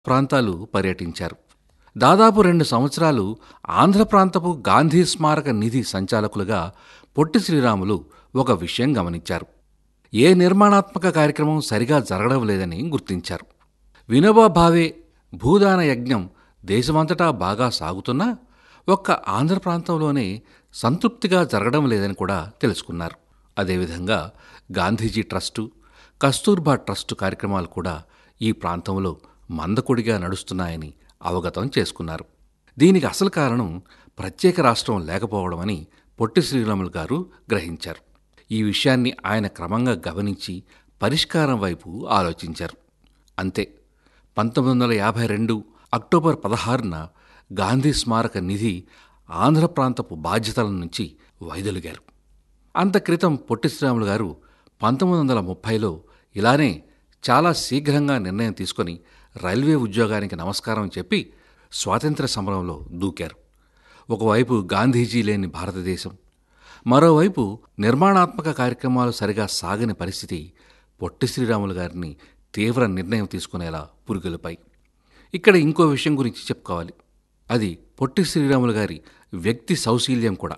ప్రాంతాలు పర్యటించారు దాదాపు రెండు సంవత్సరాలు ఆంధ్ర ప్రాంతపు గాంధీ స్మారక నిధి సంచాలకులుగా పొట్టి శ్రీరాములు ఒక విషయం గమనించారు ఏ నిర్మాణాత్మక కార్యక్రమం సరిగా జరగడం లేదని గుర్తించారు వినోబా భావే భూదాన యజ్ఞం దేశమంతటా బాగా సాగుతున్నా ఒక్క ఆంధ్ర ప్రాంతంలోనే సంతృప్తిగా జరగడం లేదని కూడా తెలుసుకున్నారు అదేవిధంగా గాంధీజీ ట్రస్టు కస్తూర్బా ట్రస్టు కార్యక్రమాలు కూడా ఈ ప్రాంతంలో మందకొడిగా నడుస్తున్నాయని అవగతం చేసుకున్నారు దీనికి అసలు కారణం ప్రత్యేక రాష్ట్రం లేకపోవడమని పొట్టి శ్రీరాములు గారు గ్రహించారు ఈ విషయాన్ని ఆయన క్రమంగా గమనించి పరిష్కారం వైపు ఆలోచించారు అంతే పంతొమ్మిది వందల యాభై రెండు అక్టోబర్ పదహారున గాంధీ స్మారక నిధి ఆంధ్ర ప్రాంతపు బాధ్యతల నుంచి వైదొలిగారు అంత క్రితం పొట్టి శ్రీరాములు గారు పంతొమ్మిది వందల ముప్పైలో ఇలానే చాలా శీఘ్రంగా నిర్ణయం తీసుకొని రైల్వే ఉద్యోగానికి నమస్కారం చెప్పి స్వాతంత్ర సమరంలో దూకారు ఒకవైపు గాంధీజీ లేని భారతదేశం మరోవైపు నిర్మాణాత్మక కార్యక్రమాలు సరిగా సాగని పరిస్థితి పొట్టి శ్రీరాములు గారిని తీవ్ర నిర్ణయం తీసుకునేలా పురుగులపై ఇక్కడ ఇంకో విషయం గురించి చెప్పుకోవాలి అది పొట్టి శ్రీరాములు గారి వ్యక్తి సౌశీల్యం కూడా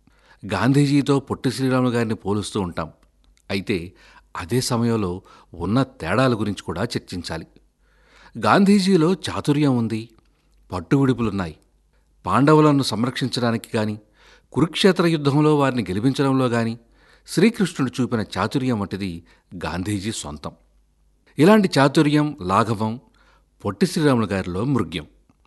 గాంధీజీతో పొట్టి శ్రీరాములు గారిని పోలుస్తూ ఉంటాం అయితే అదే సమయంలో ఉన్న తేడాల గురించి కూడా చర్చించాలి గాంధీజీలో చాతుర్యం ఉంది పట్టువిడుపులున్నాయి పాండవులను సంరక్షించడానికి గాని కురుక్షేత్ర యుద్ధంలో వారిని గెలిపించడంలో గాని శ్రీకృష్ణుడు చూపిన చాతుర్యం వంటిది గాంధీజీ సొంతం ఇలాంటి చాతుర్యం లాఘవం పొట్టి శ్రీరాములు గారిలో మృగ్యం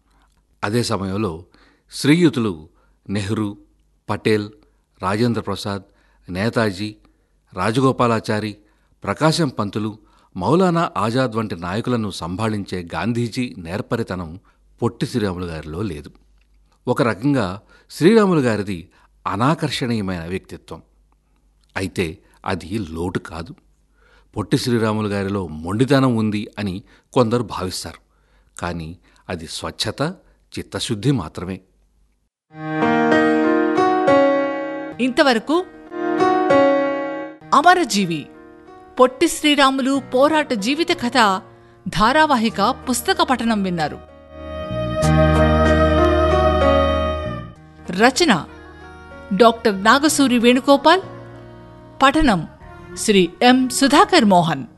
అదే సమయంలో శ్రీయుతులు నెహ్రూ పటేల్ రాజేంద్ర ప్రసాద్ నేతాజీ రాజగోపాలాచారి ప్రకాశం పంతులు మౌలానా ఆజాద్ వంటి నాయకులను సంభాళించే గాంధీజీ నేర్పరితనం పొట్టి శ్రీరాములు గారిలో లేదు ఒక రకంగా శ్రీరాములు గారిది అనాకర్షణీయమైన వ్యక్తిత్వం అయితే అది లోటు కాదు పొట్టి శ్రీరాములు గారిలో మొండితనం ఉంది అని కొందరు భావిస్తారు కానీ అది స్వచ్ఛత చిత్తశుద్ధి మాత్రమే ఇంతవరకు అమరజీవి పొట్టి శ్రీరాములు పోరాట జీవిత కథ ధారావాహిక పుస్తక పఠనం విన్నారు రచన డాక్టర్ నాగసూరి వేణుగోపాల్ పఠనం శ్రీ ఎం సుధాకర్ మోహన్